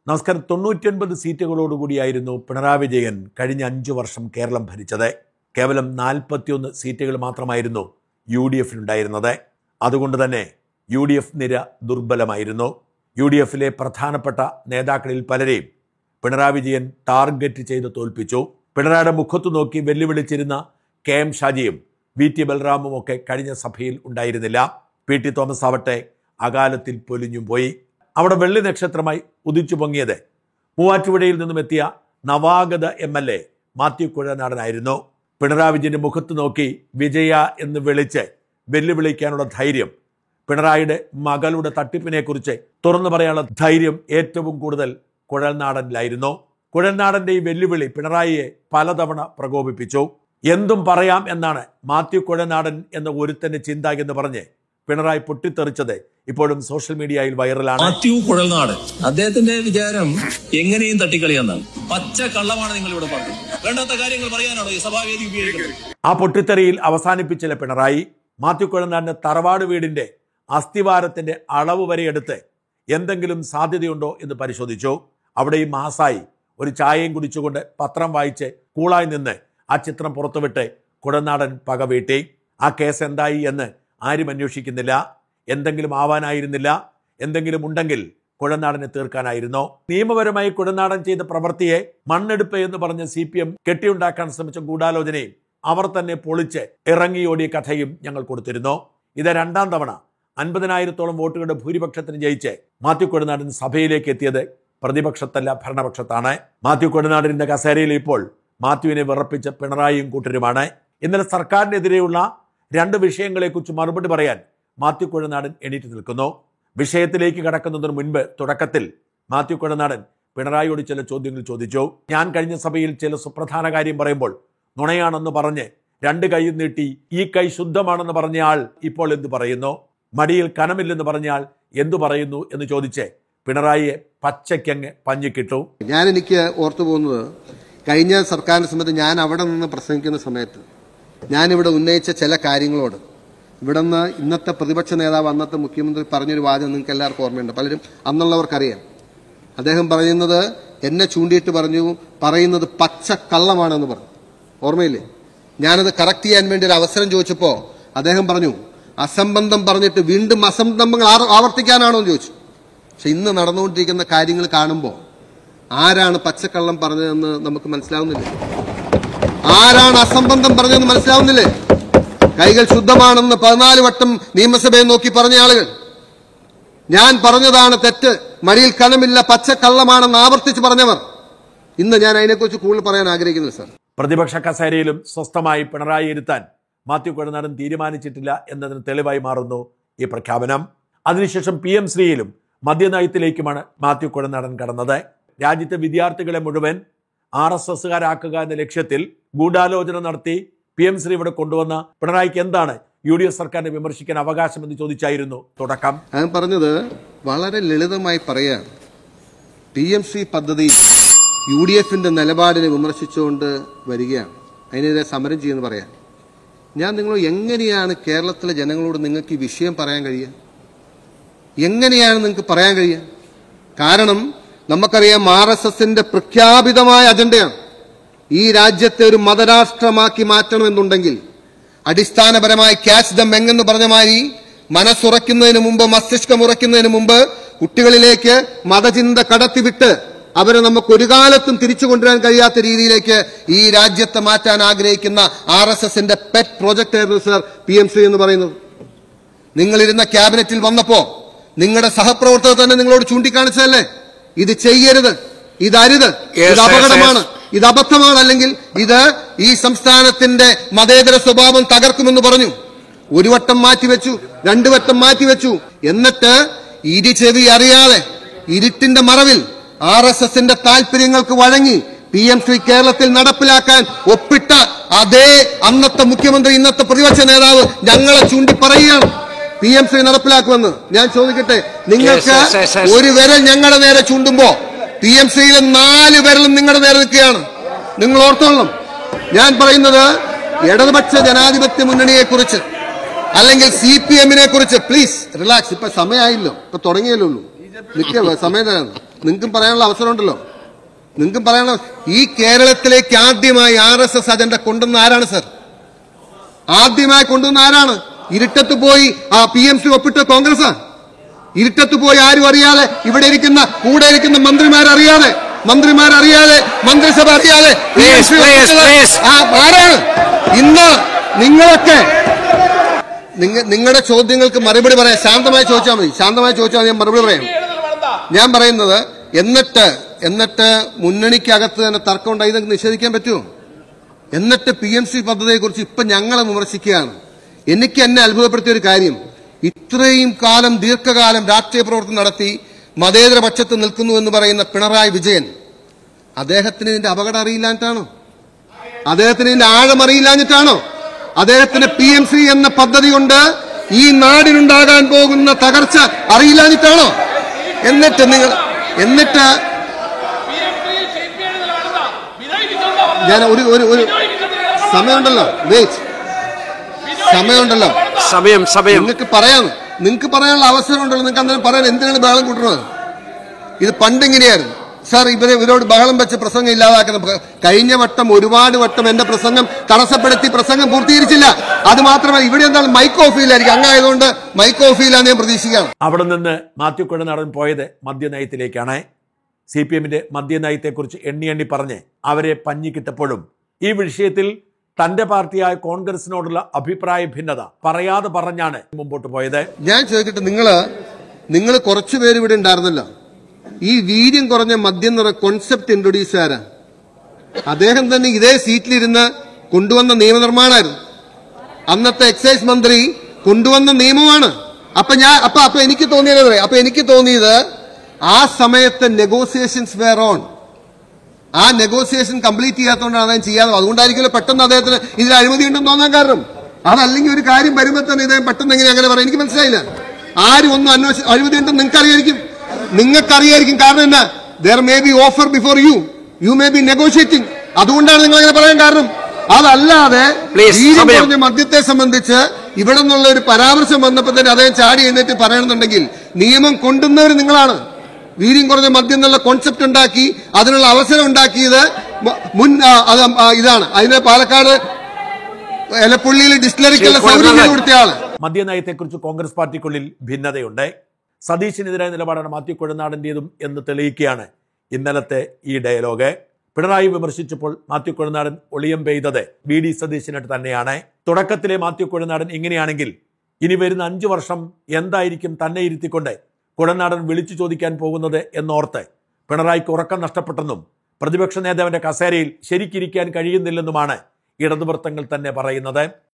നമസ്കാരം തൊണ്ണൂറ്റൊൻപത് സീറ്റുകളോടുകൂടിയായിരുന്നു പിണറായി വിജയൻ കഴിഞ്ഞ അഞ്ചു വർഷം കേരളം ഭരിച്ചത് കേവലം നാൽപ്പത്തിയൊന്ന് സീറ്റുകൾ മാത്രമായിരുന്നു യു ഡി എഫിനുണ്ടായിരുന്നത് അതുകൊണ്ട് തന്നെ യു ഡി എഫ് നിര ദുർബലമായിരുന്നു യു ഡി എഫിലെ പ്രധാനപ്പെട്ട നേതാക്കളിൽ പലരെയും പിണറായി വിജയൻ ടാർഗറ്റ് ചെയ്ത് തോൽപ്പിച്ചു പിണറായിയുടെ മുഖത്തു നോക്കി വെല്ലുവിളിച്ചിരുന്ന കെ എം ഷാജിയും വി ടി ബലറാമും ഒക്കെ കഴിഞ്ഞ സഭയിൽ ഉണ്ടായിരുന്നില്ല പി ടി തോമസ് ആവട്ടെ അകാലത്തിൽ പൊലിഞ്ഞും പോയി അവിടെ വെള്ളി നക്ഷത്രമായി ഉദിച്ചു പൊങ്ങിയത് മൂവാറ്റുപുഴയിൽ നിന്നും എത്തിയ നവാഗത എം എൽ എ മാത്യു കുഴനാടനായിരുന്നു പിണറായി വിജയന്റെ മുഖത്ത് നോക്കി വിജയ എന്ന് വിളിച്ച് വെല്ലുവിളിക്കാനുള്ള ധൈര്യം പിണറായിയുടെ മകളുടെ തട്ടിപ്പിനെക്കുറിച്ച് തുറന്നു പറയാനുള്ള ധൈര്യം ഏറ്റവും കൂടുതൽ കുഴൽനാടനിലായിരുന്നു കുഴൽനാടന്റെ ഈ വെല്ലുവിളി പിണറായിയെ പലതവണ പ്രകോപിപ്പിച്ചു എന്തും പറയാം എന്നാണ് മാത്യു കുഴനാടൻ എന്ന ഒരുത്തന്റെ ചിന്ത എന്ന് പറഞ്ഞ് പിണറായി പൊട്ടിത്തെറിച്ചത് ഇപ്പോഴും സോഷ്യൽ മീഡിയയിൽ വൈറലാണ് മാത്യു കുഴൽനാട് അദ്ദേഹത്തിന്റെ വിചാരം എങ്ങനെയും തട്ടിക്കളിയെന്നാണ് പച്ച കള്ളമാണ് നിങ്ങൾ ഇവിടെ പറഞ്ഞത് വേണ്ടാത്ത കാര്യങ്ങൾ പറയാനാണോ ഈ സഭാവേദി ഉപയോഗിക്കുന്നത് ആ പൊട്ടിത്തെറിയിൽ അവസാനിപ്പിച്ചില്ല പിണറായി മാത്യു കുഴനാടിന്റെ തറവാട് വീടിന്റെ അസ്ഥിവാരത്തിന്റെ അളവ് വരെ എടുത്ത് എന്തെങ്കിലും സാധ്യതയുണ്ടോ എന്ന് പരിശോധിച്ചു അവിടെ ഈ മാസായി ഒരു ചായയും കുടിച്ചുകൊണ്ട് പത്രം വായിച്ച് കൂളായി നിന്ന് ആ ചിത്രം പുറത്തുവിട്ട് കുടനാടൻ പക വീട്ടി ആ കേസ് എന്തായി എന്ന് ആരും അന്വേഷിക്കുന്നില്ല എന്തെങ്കിലും ആവാനായിരുന്നില്ല എന്തെങ്കിലും ഉണ്ടെങ്കിൽ കുഴനാടനെ തീർക്കാനായിരുന്നോ നിയമപരമായി കുഴനാടൻ ചെയ്ത പ്രവൃത്തിയെ മണ്ണെടുപ്പ് എന്ന് പറഞ്ഞ് സി പി എം കെട്ടിയുണ്ടാക്കാൻ ശ്രമിച്ച ഗൂഢാലോചനയും അവർ തന്നെ പൊളിച്ച് ഇറങ്ങിയോടിയ കഥയും ഞങ്ങൾ കൊടുത്തിരുന്നു ഇത് രണ്ടാം തവണ അൻപതിനായിരത്തോളം വോട്ടുകളുടെ ഭൂരിപക്ഷത്തിന് ജയിച്ച് മാത്യു കൊടനാടൻ സഭയിലേക്ക് എത്തിയത് പ്രതിപക്ഷത്തല്ല ഭരണപക്ഷത്താണ് മാത്യു കൊടനാടിന്റെ കസേരയിൽ ഇപ്പോൾ മാത്യുവിനെ വിറപ്പിച്ച പിണറായിയും കൂട്ടരുമാണ് ഇന്നലെ സർക്കാരിനെതിരെയുള്ള രണ്ട് വിഷയങ്ങളെക്കുറിച്ച് മറുപടി പറയാൻ മാത്യു കുഴനാടൻ എണീറ്റ് നിൽക്കുന്നു വിഷയത്തിലേക്ക് കടക്കുന്നതിന് മുൻപ് തുടക്കത്തിൽ മാത്യു കുഴനാടൻ പിണറായിയോട് ചില ചോദ്യങ്ങൾ ചോദിച്ചു ഞാൻ കഴിഞ്ഞ സഭയിൽ ചില സുപ്രധാന കാര്യം പറയുമ്പോൾ നുണയാണെന്ന് പറഞ്ഞ് രണ്ട് കൈയും നീട്ടി ഈ കൈ ശുദ്ധമാണെന്ന് പറഞ്ഞ ആൾ ഇപ്പോൾ എന്തു പറയുന്നു മടിയിൽ കനമില്ലെന്ന് പറഞ്ഞ ആൾ എന്തു പറയുന്നു എന്ന് ചോദിച്ച് പിണറായിയെ പച്ചയ്ക്കങ്ങ് പഞ്ഞിക്കിട്ടു ഞാൻ എനിക്ക് ഓർത്തു പോകുന്നത് കഴിഞ്ഞ സർക്കാരിന്റെ സമയത്ത് ഞാൻ അവിടെ നിന്ന് പ്രസംഗിക്കുന്ന സമയത്ത് ഞാനിവിടെ ഉന്നയിച്ച ചില കാര്യങ്ങളോട് ഇവിടെ നിന്ന് ഇന്നത്തെ പ്രതിപക്ഷ നേതാവ് അന്നത്തെ മുഖ്യമന്ത്രി പറഞ്ഞൊരു വാചകം നിങ്ങൾക്ക് എല്ലാവർക്കും ഓർമ്മയുണ്ട് പലരും അന്നുള്ളവർക്കറിയാം അദ്ദേഹം പറയുന്നത് എന്നെ ചൂണ്ടിയിട്ട് പറഞ്ഞു പറയുന്നത് പച്ച കള്ളമാണെന്ന് പറഞ്ഞു ഓർമ്മയില്ലേ ഞാനത് കറക്റ്റ് ചെയ്യാൻ വേണ്ടി ഒരു അവസരം ചോദിച്ചപ്പോൾ അദ്ദേഹം പറഞ്ഞു അസംബന്ധം പറഞ്ഞിട്ട് വീണ്ടും അസംബന്ധങ്ങൾ ആർ- ആവർത്തിക്കാനാണോ എന്ന് ചോദിച്ചു പക്ഷെ ഇന്ന് നടന്നുകൊണ്ടിരിക്കുന്ന കാര്യങ്ങൾ കാണുമ്പോൾ ആരാണ് പച്ചക്കള്ളം പറഞ്ഞതെന്ന് നമുക്ക് മനസ്സിലാവുന്നില്ല ആരാണ് അസംബന്ധം പറഞ്ഞതെന്ന് മനസ്സിലാവുന്നില്ലേ കൈകൾ ശുദ്ധമാണെന്ന് പതിനാല് വട്ടം നിയമസഭയെ നോക്കി പറഞ്ഞ ആളുകൾ ഞാൻ പറഞ്ഞതാണ് തെറ്റ് മടിയിൽ കനമില്ല പച്ചക്കള്ളമാണെന്ന് ആവർത്തിച്ച് പറഞ്ഞവർ ഇന്ന് ഞാൻ അതിനെക്കുറിച്ച് കൂടുതൽ പറയാൻ ആഗ്രഹിക്കുന്നില്ല സാർ പ്രതിപക്ഷ കസേരയിലും സ്വസ്ഥമായി പിണറായി ഇരുത്താൻ മാത്യു കുഴനാടൻ തീരുമാനിച്ചിട്ടില്ല എന്നതിന് തെളിവായി മാറുന്നു ഈ പ്രഖ്യാപനം അതിനുശേഷം പി എം ശ്രീയിലും മദ്യനയത്തിലേക്കുമാണ് മാത്യു കുഴനാടൻ കടന്നത് രാജ്യത്തെ വിദ്യാർത്ഥികളെ മുഴുവൻ ആർ എസ് എസുകാരാക്കുക എന്ന ലക്ഷ്യത്തിൽ ഗൂഢാലോചന നടത്തി പി എം ശ്രീ ഇവിടെ കൊണ്ടുവന്ന പിണറായിക്ക് എന്താണ് യു ഡി എഫ് സർക്കാരിനെ വിമർശിക്കാൻ അവകാശമെന്ന് ചോദിച്ചായിരുന്നു തുടക്കം ഞാൻ പറഞ്ഞത് വളരെ ലളിതമായി പറയാം പി എം സി പദ്ധതി യു ഡി എഫിന്റെ നിലപാടിനെ വിമർശിച്ചുകൊണ്ട് വരികയാണ് അതിനെതിരെ സമരം ചെയ്യുമെന്ന് പറയാം ഞാൻ നിങ്ങൾ എങ്ങനെയാണ് കേരളത്തിലെ ജനങ്ങളോട് നിങ്ങൾക്ക് ഈ വിഷയം പറയാൻ കഴിയുക എങ്ങനെയാണ് നിങ്ങൾക്ക് പറയാൻ കഴിയുക കാരണം നമുക്കറിയാം ആർ എസ് എസിന്റെ പ്രഖ്യാപിതമായ അജണ്ടയാണ് ഈ രാജ്യത്തെ ഒരു മതരാഷ്ട്രമാക്കി മാറ്റണമെന്നുണ്ടെങ്കിൽ അടിസ്ഥാനപരമായി ക്യാച്ച് ദം എന്ന് പറഞ്ഞ മാതിരി മനസ്സുറയ്ക്കുന്നതിന് മുമ്പ് മസ്തിഷ്കം ഉറയ്ക്കുന്നതിന് മുമ്പ് കുട്ടികളിലേക്ക് മതചിന്ത കടത്തിവിട്ട് അവരെ നമുക്ക് ഒരു കാലത്തും തിരിച്ചു കൊണ്ടുവരാൻ കഴിയാത്ത രീതിയിലേക്ക് ഈ രാജ്യത്തെ മാറ്റാൻ ആഗ്രഹിക്കുന്ന ആർ എസ് എസിന്റെ പെറ്റ് പ്രോജക്റ്റ് ആയിരുന്നു സർ പി എം സി എന്ന് പറയുന്നത് നിങ്ങളിരുന്ന ക്യാബിനറ്റിൽ വന്നപ്പോ നിങ്ങളുടെ സഹപ്രവർത്തകർ തന്നെ നിങ്ങളോട് ചൂണ്ടിക്കാണിച്ചതല്ലേ ഇത് ചെയ്യരുത് ഇതരുത് ഇത് അപകടമാണ് ഇത് അബദ്ധമാണ് അല്ലെങ്കിൽ ഇത് ഈ സംസ്ഥാനത്തിന്റെ മതേതര സ്വഭാവം തകർക്കുമെന്ന് പറഞ്ഞു ഒരു വട്ടം മാറ്റിവെച്ചു രണ്ടു വട്ടം മാറ്റിവെച്ചു എന്നിട്ട് ഇരി ചെവി അറിയാതെ ഇരുട്ടിന്റെ മറവിൽ ആർ എസ് എസിന്റെ താല്പര്യങ്ങൾക്ക് വഴങ്ങി പി എം ശ്രീ കേരളത്തിൽ നടപ്പിലാക്കാൻ ഒപ്പിട്ട അതേ അന്നത്തെ മുഖ്യമന്ത്രി ഇന്നത്തെ പ്രതിപക്ഷ നേതാവ് ഞങ്ങളെ ചൂണ്ടി പറയുകയാണ് പി എം ശ്രീ നടപ്പിലാക്കുമെന്ന് ഞാൻ ചോദിക്കട്ടെ നിങ്ങൾക്ക് Yes, yes, yes, yes. ഒരു വിരൽ ഞങ്ങളുടെ നേരെ ചൂണ്ടുമ്പോ പി എം സിയിലെ നാല് വിരലും നിങ്ങളുടെ നേരെ നിൽക്കുകയാണ് നിങ്ങൾ ഓർത്തോളണം ഞാൻ പറയുന്നത് ഇടതുപക്ഷ ജനാധിപത്യ മുന്നണിയെ കുറിച്ച് അല്ലെങ്കിൽ സി പി എമ്മിനെ കുറിച്ച് പ്ലീസ് റിലാക്സ് ഇപ്പൊ സമയമായില്ലോ ഇപ്പൊ തുടങ്ങിയല്ലേ ഉള്ളൂ നിൽക്കല്ലോ സമയം തരാന്ന് നിങ്ങൾക്കും പറയാനുള്ള അവസരമുണ്ടല്ലോ നിങ്ങൾക്കും പറയാനുള്ള ഈ കേരളത്തിലേക്ക് ആദ്യമായി ആർ എസ് എസ് അജണ്ട കൊണ്ടുവന്ന ആരാണ് സർ ആദ്യമായി കൊണ്ടുവന്ന ആരാണ് ഇരുട്ടത്ത് പോയി ആ പി എം സി ഒപ്പിട്ട കോൺഗ്രസ് ഇരുട്ടത്ത് പോയി ആരും അറിയാതെ ഇവിടെ ഇരിക്കുന്ന കൂടെ ഇരിക്കുന്ന മന്ത്രിമാരറിയാതെ മന്ത്രിമാരറിയാതെ മന്ത്രിസഭ അറിയാതെ Please, please, please. ആ ആരാണ് ഇന്ന് നിങ്ങളൊക്കെ നിങ്ങ നിങ്ങളുടെ ചോദ്യങ്ങൾക്ക് മറുപടി പറയാം ശാന്തമായി ചോദിച്ചാൽ മതി ശാന്തമായി ചോദിച്ചാൽ മതി ഞാൻ മറുപടി പറയാം ഞാൻ പറയുന്നത് എന്നിട്ട് എന്നിട്ട് മുന്നണിക്കകത്ത് തന്നെ തർക്കം ഉണ്ടായി ഇതൊക്കെ നിഷേധിക്കാൻ പറ്റുമോ എന്നിട്ട് പി എം സി പദ്ധതിയെക്കുറിച്ച് ഇപ്പൊ ഞങ്ങൾ വിമർശിക്കുകയാണ് എനിക്ക് എന്നെ അത്ഭുതപ്പെടുത്തിയ ഒരു കാര്യം ഇത്രയും കാലം ദീർഘകാലം രാഷ്ട്രീയ പ്രവർത്തനം നടത്തി മതേതര പക്ഷത്ത് നിൽക്കുന്നു എന്ന് പറയുന്ന പിണറായി വിജയൻ അദ്ദേഹത്തിന് ഇതിന്റെ അപകടം അറിയില്ലാഞ്ഞിട്ടാണോ അദ്ദേഹത്തിന് ഇതിന്റെ ആഴം അറിയില്ലാഞ്ഞിട്ടാണോ അദ്ദേഹത്തിന് പി എം സി എന്ന പദ്ധതി കൊണ്ട് ഈ നാടിനുണ്ടാകാൻ പോകുന്ന തകർച്ച അറിയില്ലാഞ്ഞിട്ടാണോ എന്നിട്ട് നിങ്ങൾ എന്നിട്ട് ഞാൻ ഒരു ഒരു ഒരു സമയമുണ്ടല്ലോ വെയിറ്റ് സമയമുണ്ടല്ലോ സമയം സമയം നിങ്ങൾക്ക് പറയാം നിങ്ങൾക്ക് പറയാനുള്ള അവസരമുണ്ടല്ലോ നിങ്ങൾക്ക് അന്നേരം പറയാൻ എന്തിനാണ് ബഹളം കൂട്ടുന്നത് ഇത് പണ്ടിങ്ങനെയായിരുന്നു സാർ ഇവരെ ഇവരോട് ബഹളം വെച്ച് പ്രസംഗം ഇല്ലാതാക്കുന്ന പ്ര- കഴിഞ്ഞ വട്ടം ഒരുപാട് വട്ടം എന്റെ പ്രസംഗം തടസ്സപ്പെടുത്തി പ്രസംഗം പൂർത്തീകരിച്ചില്ല അത് മാത്രമല്ല ഇവിടെ എന്താണ് മൈക്ക് ഓഫിലായിരിക്കും അങ്ങായതുകൊണ്ട് മൈക്ക് ഓഫിലാന്ന് ഞാൻ പ്രതീക്ഷിക്കുകയാണ് അവിടെ നിന്ന് മാത്യു കുഴനാടൻ പോയത് മദ്യനയത്തിലേക്കാണ് സി പി എമ്മിന്റെ മദ്യനയത്തെക്കുറിച്ച് എണ്ണി എണ്ണി പറഞ്ഞ് അവരെ പഞ്ഞിക്കിട്ടപ്പോഴും ഈ വിഷയത്തിൽ തന്റെ പാർട്ടിയായ കോൺഗ്രസിനോടുള്ള അഭിപ്രായ ഭിന്നത പറയാതെ പറഞ്ഞാണ് മുമ്പോട്ട് പോയത് ഞാൻ ചോദിക്കട്ടെ നിങ്ങള് നിങ്ങൾ കുറച്ചു പേര് ഇവിടെ ഉണ്ടായിരുന്നല്ലോ ഈ വീര്യം കുറഞ്ഞ മദ്യം നിറ കോൺസെപ്റ്റ് ഇൻട്രൊഡ്യൂസ് ആരാ അദ്ദേഹം തന്നെ ഇതേ സീറ്റിലിരുന്ന് കൊണ്ടുവന്ന നിയമനിർമ്മാണമായിരുന്നു അന്നത്തെ എക്സൈസ് മന്ത്രി കൊണ്ടുവന്ന നിയമമാണ് അപ്പൊ ഞാൻ അപ്പൊ അപ്പൊ എനിക്ക് തോന്നിയത് പറയാം. അപ്പൊ എനിക്ക് തോന്നിയത് ആ സമയത്ത് നെഗോസിയേഷൻസ് വേർ ഓൺ ആ നെഗോസിയേഷൻ കംപ്ലീറ്റ് ചെയ്യാത്തതുകൊണ്ടാണ് അദ്ദേഹം ചെയ്യാതെ അതുകൊണ്ടായിരിക്കുമല്ലോ പെട്ടെന്ന് അദ്ദേഹത്തിന് ഇതിൽ അഴിമതി ഉണ്ടെന്ന് തോന്നാൻ കാരണം അതല്ലെങ്കിൽ ഒരു കാര്യം വരുമ്പോൾ തന്നെ ഇദ്ദേഹം പെട്ടെന്ന് എങ്ങനെ അങ്ങനെ പറയാം എനിക്ക് മനസ്സിലായില്ല ആരും ഒന്നും അന്വേഷി അഴിമതി ഉണ്ടെന്ന് നിങ്ങൾക്ക് അറിയായിരിക്കും നിങ്ങൾക്ക് അറിയായിരിക്കും കാരണം എന്നാ there may be offer before you you may be negotiating അതുകൊണ്ടാണ് നിങ്ങൾ അങ്ങനെ പറയാൻ കാരണം അതല്ലാതെ Please, വീര്യം സമയം. കുറഞ്ഞ മദ്യത്തെ സംബന്ധിച്ച് ഇവിടെ നിന്നുള്ള ഒരു പരാമർശം വന്നപ്പോൾ തന്നെ അദ്ദേഹം ചാടി എഴുന്നേറ്റ് പറയണമെന്നുണ്ടെങ്കിൽ നിയമം കൊണ്ടുവന്നവർ നിങ്ങളാണ് വീര്യം കുറഞ്ഞ മദ്യം എന്നുള്ള കോൺസെപ്റ്റ് ഉണ്ടാക്കി അതിനുള്ള അവസരം ഉണ്ടാക്കിയത് മു- മുൻ ആ, അത് ആ, ഇതാണ് അതിന് പാലക്കാട് എലപ്പുള്ളിയിൽ ഡിസ്റ്റിലറിക്കുള്ള ശ്രീ സൗകര്യം കൊഴുന്നള്ളൻ. കൊടുത്ത ആള് മദ്യനയത്തെക്കുറിച്ച് കോൺഗ്രസ് പാർട്ടിക്കുള്ളിൽ ഭിന്നതയുണ്ട് സതീശിനെതിരായ നിലപാടാണ് മാത്യു കുഴനാടൻ്റെതും എന്ന് തെളിയിക്കുകയാണ് ഇന്നലത്തെ ഈ ഡയലോഗ് പിണറായി വിമർശിച്ചപ്പോൾ മാത്യു കുഴനാടൻ ഒളിയം പെയ്തത് വി ഡി സതീശിനായിട്ട് തന്നെയാണ് തുടക്കത്തിലെ മാത്യു കുഴനാടൻ ഇങ്ങനെയാണെങ്കിൽ ഇനി വരുന്ന അഞ്ചു വർഷം എന്തായിരിക്കും തന്നെ ഇരുത്തിക്കൊണ്ട് കുഴനാടൻ വിളിച്ചു ചോദിക്കാൻ പോകുന്നത് എന്നോർത്ത് പിണറായിക്ക് ഉറക്കം നഷ്ടപ്പെട്ടെന്നും പ്രതിപക്ഷ നേതാവിന്റെ കസേരയിൽ ശരിക്കിരിക്കാൻ കഴിയുന്നില്ലെന്നുമാണ് ഇടതുവൃത്തങ്ങൾ തന്നെ പറയുന്നത്